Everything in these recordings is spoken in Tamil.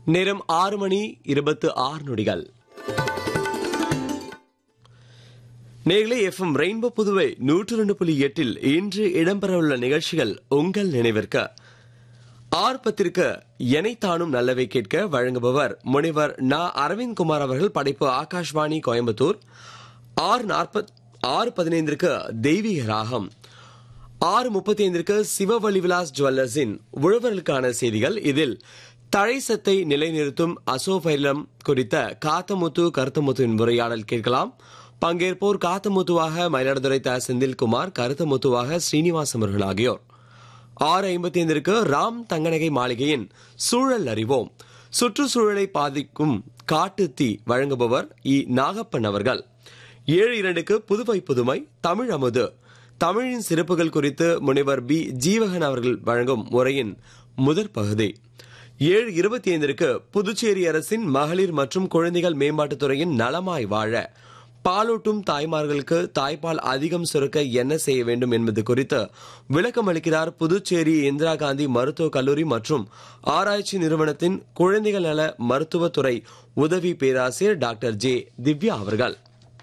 நேரம் ஆறு மணி இருபத்து ஆறு நொடிகள் நேர்களே எஃப்எம் ரெயின்போ புதுவை நூற்று ரெண்டு புள்ளி எட்டில் இன்று இடம்பெறவுள்ள நிகழ்ச்சிகள் உங்கள் நினைவிற்க ஆர்ப்பத்திற்கு எனைத்தானும் நல்லவை கேட்க வழங்குபவர் முனைவர் நா அரவிந்த் குமார் அவர்கள் படைப்பு ஆகாஷ்வாணி கோயம்புத்தூர் ஆறு நாற்பத் ஆறு பதினைந்திற்கு தெய்வீக ராகம் ஆறு முப்பத்தி ஐந்திற்கு சிவவழி விலாஸ் ஜுவல்லர்ஸின் உழவர்களுக்கான செய்திகள் இதில் தழைசத்தை நிலைநிறுத்தும் அசோபைலம் குறித்த காத்தமுத்து கருத்தமுத்துவின் உரையாடல் கேட்கலாம் பங்கேற்போர் காத்தமுத்துவாக மயிலாடுதுறை த செந்தில்குமார் கருத்தமுத்துவாக ஸ்ரீனிவாசம் அவர்கள் ஆகியோர் ஆறு ஐம்பத்தி ஐந்திற்கு ராம் தங்கநகை மாளிகையின் சூழல் அறிவோம் சுற்றுச்சூழலை பாதிக்கும் காட்டு தீ வழங்குபவர் இ நாகப்பன் அவர்கள் ஏழு இரண்டுக்கு புதுவை புதுமை தமிழ் அமுது தமிழின் சிறப்புகள் குறித்து முனைவர் பி ஜீவகன் அவர்கள் வழங்கும் உரையின் முதற் பகுதி ஏழு இருபத்தி ஐந்திற்கு புதுச்சேரி அரசின் மகளிர் மற்றும் குழந்தைகள் மேம்பாட்டுத் துறையின் நலமாய் வாழ பாலூட்டும் தாய்மார்களுக்கு தாய்ப்பால் அதிகம் சுரக்க என்ன செய்ய வேண்டும் என்பது குறித்து விளக்கம் அளிக்கிறார் புதுச்சேரி இந்திரா காந்தி மருத்துவக் கல்லூரி மற்றும் ஆராய்ச்சி நிறுவனத்தின் குழந்தைகள் நல மருத்துவத்துறை உதவி பேராசிரியர் டாக்டர் ஜே திவ்யா அவர்கள்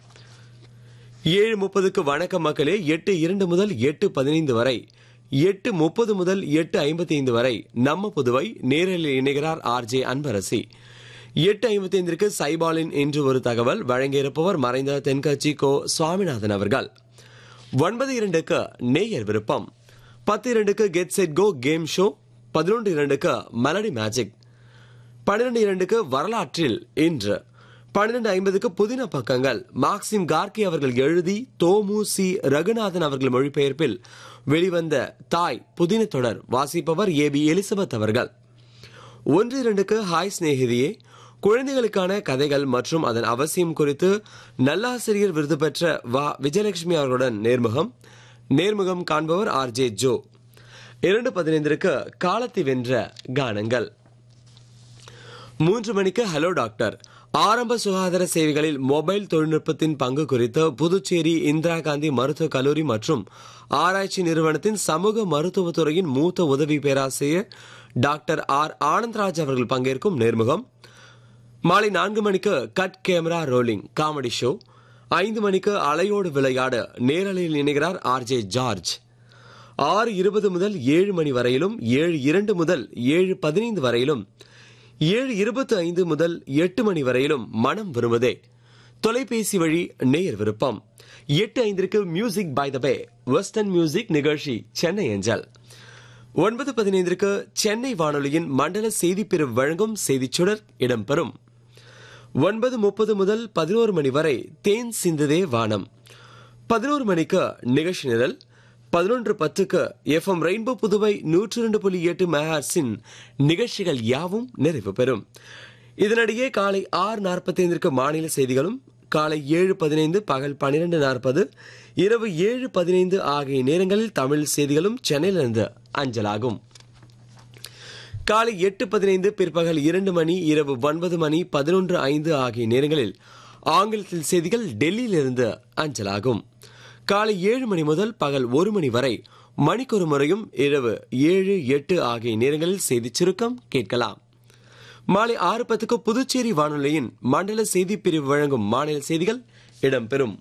ஏழு முப்பதுக்கு வணக்கம் மக்களே எட்டு இரண்டு முதல் எட்டு பதினைந்து வரை எட்டு முப்பது முதல் எட்டு ஐம்பத்தி ஐந்து வரை நம்ம புதுவை நேரில் இணைகிறார் ஆர் ஜே அன்பரசி எட்டு ஐம்பத்தி ஐந்திற்கு சைபாலின் என்று ஒரு தகவல் வழங்கியிருப்பவர் மறைந்த தென்கட்சி கோ சுவாமிநாதன் அவர்கள் ஒன்பது இரண்டுக்கு நேயர் விருப்பம் பத்து இரண்டுக்கு get set go game show பதினொன்று இரண்டுக்கு மெலடி மேஜிக் பன்னிரண்டு இரண்டுக்கு வரலாற்றில் இன்று பன்னிரண்டு ஐம்பதுக்கு புதின பக்கங்கள் மார்க்சிம் கார்கி அவர்கள் எழுதி தோமு சி ரகுநாதன் அவர்கள் மொழிபெயர்ப்பில் வெளிவந்த தாய் புதின தொடர் வாசிப்பவர் ஏ பி எலிசபெத் அவர்கள் ஒன்று இரண்டுக்கு ஹாய் சிநேகிதியே குழந்தைகளுக்கான கதைகள் மற்றும் அதன் அவசியம் குறித்து நல்லாசிரியர் விருது பெற்ற வா விஜயலட்சுமி அவர்களுடன் நேர்முகம் நேர்முகம் காண்பவர் ஆர் ஜே ஜோ இரண்டு பதினைந்திற்கு காலத்தை வென்ற கானங்கள் மூன்று மணிக்கு ஹலோ டாக்டர் ஆரம்ப சுகாதார சேவைகளில் மொபைல் தொழில்நுட்பத்தின் பங்கு குறித்து புதுச்சேரி இந்திரா காந்தி மருத்துவக் கல்லூரி மற்றும் ஆராய்ச்சி நிறுவனத்தின் சமூக மருத்துவத்துறையின் மூத்த உதவி பேராசிரியர் டாக்டர் ஆர் ஆனந்த்ராஜ் அவர்கள் பங்கேற்கும் நேர்முகம் மாலை நான்கு மணிக்கு cut camera rolling comedy show ஐந்து மணிக்கு அலையோடு விளையாட நேரலையில் இணைகிறார் ஆர் ஜே ஜார்ஜ் ஆறு இருபது முதல் ஏழு மணி வரையிலும் ஏழு இரண்டு முதல் ஏழு பதினைந்து வரையிலும் ஏழு இருபத்தி ஐந்து முதல் எட்டு மணி வரையிலும் மனம் விரும்புதே தொலைபேசி வழி நேயர் விருப்பம் எட்டு ஐந்திற்கு music by the bay western music நிகழ்ச்சி சென்னை அஞ்சல் ஒன்பது பதினைந்திற்கு சென்னை வானொலியின் மண்டல செய்தி பிரிவு வழங்கும் செய்திச் சுடர் இடம்பெறும் ஒன்பது முப்பது முதல் பதினோரு மணி வரை தேன் சிந்ததே வானம் பதினோரு மணிக்கு நிகழ்ச்சி நிரல் பதினொன்று பத்துக்கு எஃப்எம் ரெயின்போ புதுவை நூற்றி ரெண்டு புள்ளி எட்டு மெகார்ஸின் நிகழ்ச்சிகள் யாவும் நிறைவு பெறும் இதனிடையே காலை ஆறு நாற்பத்தி ஐந்திற்கு மாநில செய்திகளும் காலை ஏழு பதினைந்து பகல் பனிரெண்டு நாற்பது இரவு ஏழு பதினைந்து ஆகிய நேரங்களில் தமிழ் செய்திகளும் சென்னையிலிருந்து அஞ்சலாகும் காலை எட்டு பதினைந்து பிற்பகல் இரண்டு மணி இரவு ஒன்பது மணி பதினொன்று ஐந்து ஆகிய நேரங்களில் ஆங்கிலத்தில் செய்திகள் டெல்லியிலிருந்து அஞ்சலாகும் காலை ஏழு மணி முதல் பகல் ஒரு மணி வரை மணிக்கொரு முறையும் இரவு ஏழு எட்டு ஆகிய நேரங்களில் செய்தி சுருக்கம் கேட்கலாம் மாலை ஆறு பத்துக்கு புதுச்சேரி வானொலியின் மண்டல செய்தி பிரிவு வழங்கும் மாநில செய்திகள் இடம்பெறும்